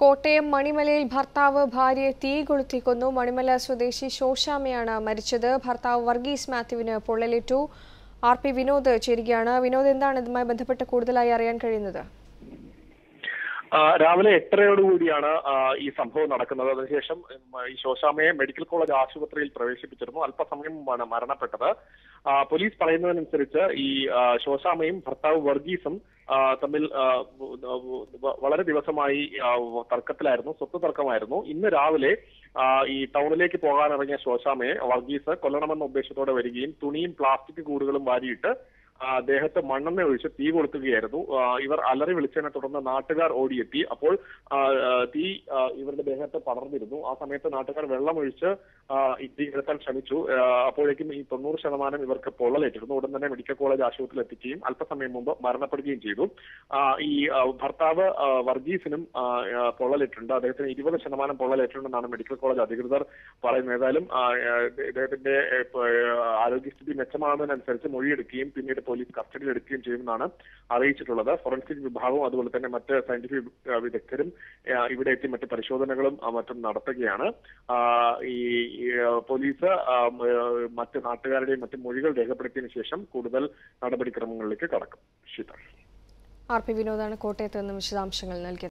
കോട്ടയം മണിമലയിൽ ഭർത്താവ് ഭാര്യയെ തീ കൊളുത്തി കൊന്നു മണിമല സ്വദേശി ശോശാമയാണ് മരിച്ചത് ഭർത്താവ് വർഗീസ് മാത്യുവിന് പൊള്ളലേറ്റു ആർ പി വിനോദ് ചേരുകയാണ് വിനോദ് എന്താണ് ഇതുമായി ബന്ധപ്പെട്ട് കൂടുതലായി അറിയാൻ കഴിയുന്നത് ആ, രാവിലെ എട്ടരയോടുകൂടിയാണ് ആ, ഈ സംഭവം നടക്കുന്നത് അതിനുശേഷം ഉം, ഈ ശോശാമയെ മെഡിക്കൽ കോളേജ് ആശുപത്രിയിൽ പ്രവേശിപ്പിച്ചിരുന്നു അല്പസമയം മുമ്പാണ് മരണപ്പെട്ടത് ആ, പോലീസ് പറയുന്നതനുസരിച്ച് ഈ ആ, ശോശാമയും ഭർത്താവ് വർഗീസും ആ, തമ്മിൽ ആ, വ- വളരെ ദിവസമായി ആ, തർക്കത്തിലായിരുന്നു സ്വത്ത് തർക്കമായിരുന്നു ഇന്ന് രാവിലെ ആ, ഈ ടൗണിലേക്ക് പോകാനിറങ്ങിയ ശോശാമയെ വർഗീസ് കൊല്ലണമെന്ന ഉദ്ദേശത്തോടെ വരികയും തുണിയും പ്ലാസ്റ്റിക് കൂടുകളും വാരിയിട്ട് ആ, ദേഹത്ത് മണ്ണെണ്ണ ഒഴിച്ച് തീ കൊളുത്തുകയായിരുന്നു ആ, ഇവർ അലറി വിളിച്ചതിനെ തുടർന്ന് നാട്ടുകാർ ഓടിയെത്തി അപ്പോൾ ആ, ആ, തീ ആ, ഇവരുടെ ദേഹത്ത് പടർന്നിരുന്നു ആ സമയത്ത് നാട്ടുകാർ വെള്ളം ഒഴിച്ച് ആ, ഈ തീ കെടുത്താൻ ശ്രമിച്ചു ആ, അപ്പോഴേക്കും ഈ തൊണ്ണൂറ് ശതമാനം ഇവർക്ക് പൊള്ളലേറ്റിരുന്നു ഉടൻ തന്നെ മെഡിക്കൽ കോളേജ് ആശുപത്രിയിൽ എത്തിക്കുകയും അല്പസമയം മുമ്പ് മരണപ്പെടുകയും ചെയ്തു ആ, ഈ ആ, ഭർത്താവ് ആ, വർഗീസിനും ആ, ആ, പൊള്ളലേറ്റിട്ടുണ്ട് അദ്ദേഹത്തിന് ഇരുപത് ശതമാനം പൊള്ളലേറ്റിട്ടുണ്ടെന്നാണ് മെഡിക്കൽ കോളേജ് അധികൃതർ പറയുന്നത് ഏതായാലും ആ, ആ, ഇദ്ദേഹത്തിന്റെ ഏ, പ- ഏ, ആരോഗ്യസ്ഥിതി മെച്ചമാകുന്നതിനനുസരിച്ച് മൊഴിയെടുക്കുകയും പിന്നീട് പോലീസ് കസ്റ്റഡിയിൽ എടുക്കുകയും ചെയ്യുമെന്നാണ് അറിയിച്ചിട്ടുള്ളത് ഫോറൻസിക് വിഭാഗവും അതുപോലെ തന്നെ മറ്റ് സയന്റിഫിക് ആ, വിദഗ്ധരും ആ, ഇവിടെ എത്തി മറ്റ് പരിശോധനകളും ആ, മറ്റും നടത്തുകയാണ് ആ, ഈ ഈ, ആ, പോലീസ് ആ, മ, ആ, മറ്റ് നാട്ടുകാരുടെയും മറ്റ് മൊഴികൾ രേഖപ്പെടുത്തിയതിനു ശേഷം കൂടുതൽ നടപടിക്രമങ്ങളിലേക്ക് കടക്കും ശീത ആർ പി വിനോദാണ് കോട്ടയത്ത് നിന്ന് വിശദാംശങ്ങൾ നൽകിയത്